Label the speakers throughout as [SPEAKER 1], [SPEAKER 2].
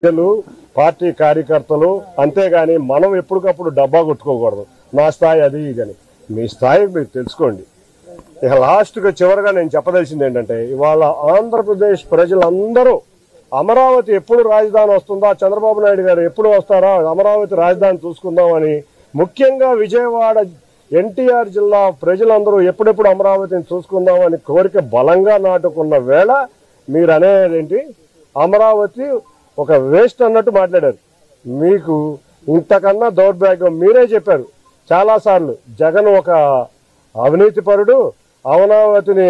[SPEAKER 1] ప్రజలు పార్టీ కార్యకర్తలు అంతేగాని మనం ఎప్పటికప్పుడు డబ్బా కొట్టుకోకూడదు నా స్థాయి అది ఇదని మీ స్థాయి మీరు తెలుసుకోండి ఇక లాస్ట్గా చివరిగా నేను చెప్పదలసింది ఏంటంటే ఇవాళ ఆంధ్రప్రదేశ్ ప్రజలందరూ అమరావతి ఎప్పుడు రాజధాని వస్తుందా చంద్రబాబు నాయుడు గారు ఎప్పుడు వస్తారా అమరావతి రాజధాని చూసుకుందామని ముఖ్యంగా విజయవాడ ఎన్టీఆర్ జిల్లా ప్రజలందరూ ఎప్పుడెప్పుడు అమరావతిని చూసుకుందామని కోరిక బలంగా నాటుకున్న వేళ మీరు అనేదేంటి అమరావతి ఒక వేస్ట్ అన్నట్టు మాట్లాడారు మీకు ఇంతకన్నా దౌర్భాగ్యం మీరే చెప్పారు చాలాసార్లు జగన్ ఒక అవినీతిపరుడు అమరావతిని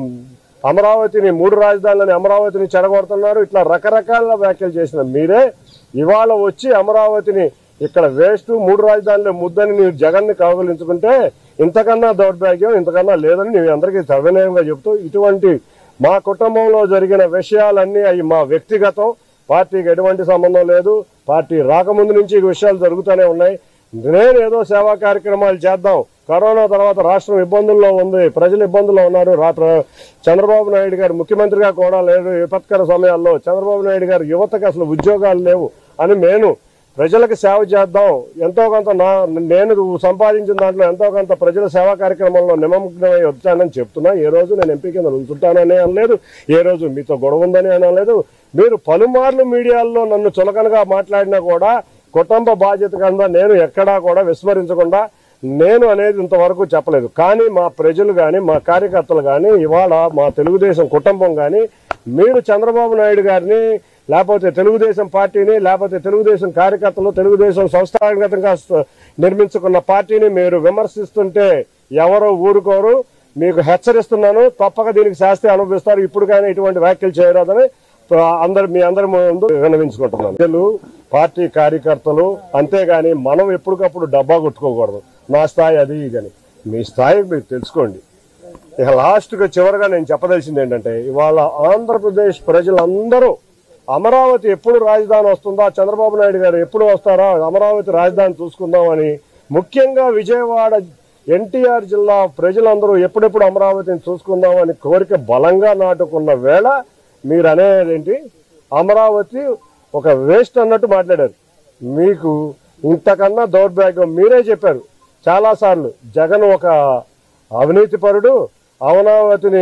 [SPEAKER 1] అమరావతిని మూడు రాజధానులని అమరావతిని చెడగొడుతున్నారు ఇట్లా రకరకాల వ్యాఖ్యలు చేసిన మీరే ఇవాళ వచ్చి అమరావతిని ఇక్కడ వేస్ట్ మూడు రాజధానుల ముద్దని మీరు జగన్ని కౌగులించుకుంటే ఇంతకన్నా దౌర్భాగ్యం ఇంతకన్నా లేదని నేను అందరికీ సవినయంగా చెప్తూ ఇటువంటి మా కుటుంబంలో జరిగిన విషయాలన్నీ అవి మా వ్యక్తిగతం పార్టీకి ఎటువంటి సంబంధం లేదు పార్టీ రాకముందు నుంచి ఈ విషయాలు జరుగుతూనే ఉన్నాయి నేను ఏదో సేవా కార్యక్రమాలు చేద్దాం కరోనా తర్వాత రాష్ట్రం ఇబ్బందుల్లో ఉంది ప్రజలు ఇబ్బందుల్లో ఉన్నారు రా ప్ర- చంద్రబాబు నాయుడు గారు ముఖ్యమంత్రిగా కూడా లేరు విపత్కర సమయాల్లో చంద్రబాబు నాయుడు గారు యువతకు అసలు ఉద్యోగాలు లేవు అని నేను ప్రజలకు సేవ చేద్దాం ఎంతో కొంత నా నేను సంపాదించిన దాంట్లో ఎంతో కొంత ప్రజల సేవా కార్యక్రమంలో నిమగ్నమై వచ్చానని చెప్తున్నా ఏ రోజు నేను ఎంపీ కింద ఉంచుంటానని అనలేదు ఏ రోజు మీతో గొడవ ఉందని అనలేదు మీరు పలుమార్లు మీడియాల్లో నన్ను చులకనగా మాట్లాడినా కూడా కుటుంబ బాధ్యత కింద నేను ఎక్కడా కూడా విస్మరించకుండా నేను అనేది ఇంతవరకు చెప్పలేదు కానీ మా ప్రజలు కానీ మా కార్యకర్తలు కానీ ఇవాళ మా తెలుగుదేశం కుటుంబం కానీ మీరు చంద్రబాబు నాయుడు గారిని లేకపోతే తెలుగుదేశం పార్టీని లేకపోతే తెలుగుదేశం కార్యకర్తలు తెలుగుదేశం సంస్థాగతంగా స- నిర్మించుకున్న పార్టీని మీరు విమర్శిస్తుంటే ఎవరు ఊరుకోరు మీకు హెచ్చరిస్తున్నాను తప్పక దీనికి శాస్తి అనుభవిస్తారు ఇప్పుడు కానీ ఇటువంటి వ్యాఖ్యలు చేయరాదని అందరు మీ అందరి ముందు విన్నవించుకుంటున్నాను ప్రజలు పార్టీ కార్యకర్తలు అంతేగాని మనం ఎప్పటికప్పుడు డబ్బా కొట్టుకోకూడదు నా స్థాయి అది ఇదని మీ స్థాయి మీరు తెలుసుకోండి ఇక లాస్ట్గా చివరిగా నేను చెప్పదలసింది ఏంటంటే ఇవాళ ఆంధ్రప్రదేశ్ ప్రజలందరూ అమరావతి ఎప్పుడు రాజధాని వస్తుందా చంద్రబాబు నాయుడు గారు ఎప్పుడు వస్తారా అమరావతి రాజధాని చూసుకుందామని ముఖ్యంగా విజయవాడ ఎన్టీఆర్ జిల్లా ప్రజలందరూ ఎప్పుడెప్పుడు అమరావతిని చూసుకుందామని కోరిక బలంగా నాటుకున్న వేళ మీరు అనేదేంటి అమరావతి ఒక వేస్ట్ అన్నట్టు మాట్లాడారు మీకు ఇంతకన్నా దౌర్భాగ్యం మీరే చెప్పారు చాలాసార్లు జగన్ ఒక అవినీతిపరుడు అమరావతిని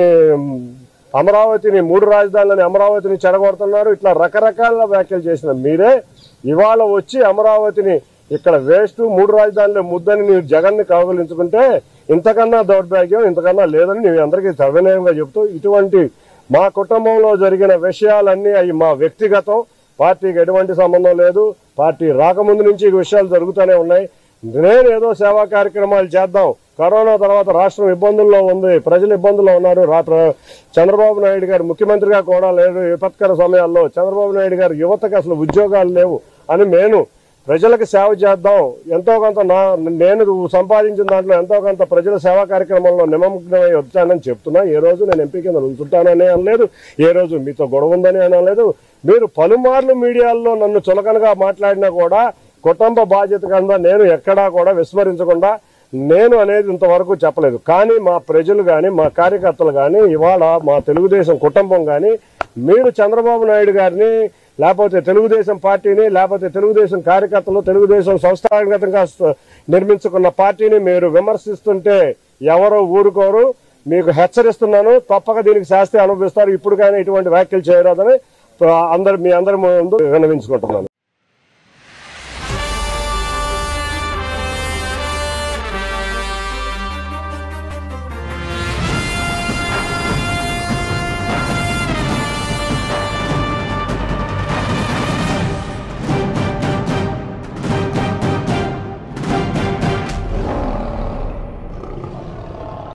[SPEAKER 1] అమరావతిని మూడు రాజధానులని అమరావతిని చెడగొడుతున్నారు ఇట్లా రకరకాల వ్యాఖ్యలు చేసిన మీరే ఇవాళ వచ్చి అమరావతిని ఇక్కడ వేస్ట్ మూడు రాజధానుల ముద్దని మీరు జగన్ని కౌగులించుకుంటే ఇంతకన్నా దౌర్భాగ్యం ఇంతకన్నా లేదని నేను అందరికీ సవినయంగా చెప్తూ ఇటువంటి మా కుటుంబంలో జరిగిన విషయాలన్నీ అవి మా వ్యక్తిగతం పార్టీకి ఎటువంటి సంబంధం లేదు పార్టీ రాకముందు నుంచి ఈ విషయాలు జరుగుతూనే ఉన్నాయి నేను ఏదో సేవా కార్యక్రమాలు చేద్దాం కరోనా తర్వాత రాష్ట్రం ఇబ్బందుల్లో ఉంది ప్రజలు ఇబ్బందుల్లో ఉన్నారు రా ప్ర- చంద్రబాబు నాయుడు గారు ముఖ్యమంత్రిగా కూడా లేరు విపత్కర సమయాల్లో చంద్రబాబు నాయుడు గారు యువతకు అసలు ఉద్యోగాలు లేవు అని నేను ప్రజలకు సేవ చేద్దాం ఎంతో కొంత నా నేను సంపాదించిన దాంట్లో ఎంతో కొంత ప్రజల సేవా కార్యక్రమంలో నిమగ్నమై వచ్చానని చెప్తున్నా ఏ రోజు నేను ఎంపీ కింద ఉంచుంటానని అనలేదు ఏ రోజు మీతో గొడవ ఉందని అనలేదు మీరు పలుమార్లు మీడియాల్లో నన్ను చులకనగా మాట్లాడినా కూడా కుటుంబ బాధ్యత కింద నేను ఎక్కడా కూడా విస్మరించకుండా నేను అనేది ఇంతవరకు చెప్పలేదు కానీ మా ప్రజలు కానీ మా కార్యకర్తలు కానీ ఇవాళ మా తెలుగుదేశం కుటుంబం కానీ మీరు చంద్రబాబు నాయుడు గారిని లేకపోతే తెలుగుదేశం పార్టీని లేకపోతే తెలుగుదేశం కార్యకర్తలు తెలుగుదేశం సంస్థాగతంగా స- నిర్మించుకున్న పార్టీని మీరు విమర్శిస్తుంటే ఎవరు ఊరుకోరు మీకు హెచ్చరిస్తున్నాను తప్పక దీనికి శాస్తి అనుభవిస్తారు ఇప్పుడు కానీ ఇటువంటి వ్యాఖ్యలు చేయరాదని అందరు మీ అందరి ముందు విన్నవించుకుంటున్నాను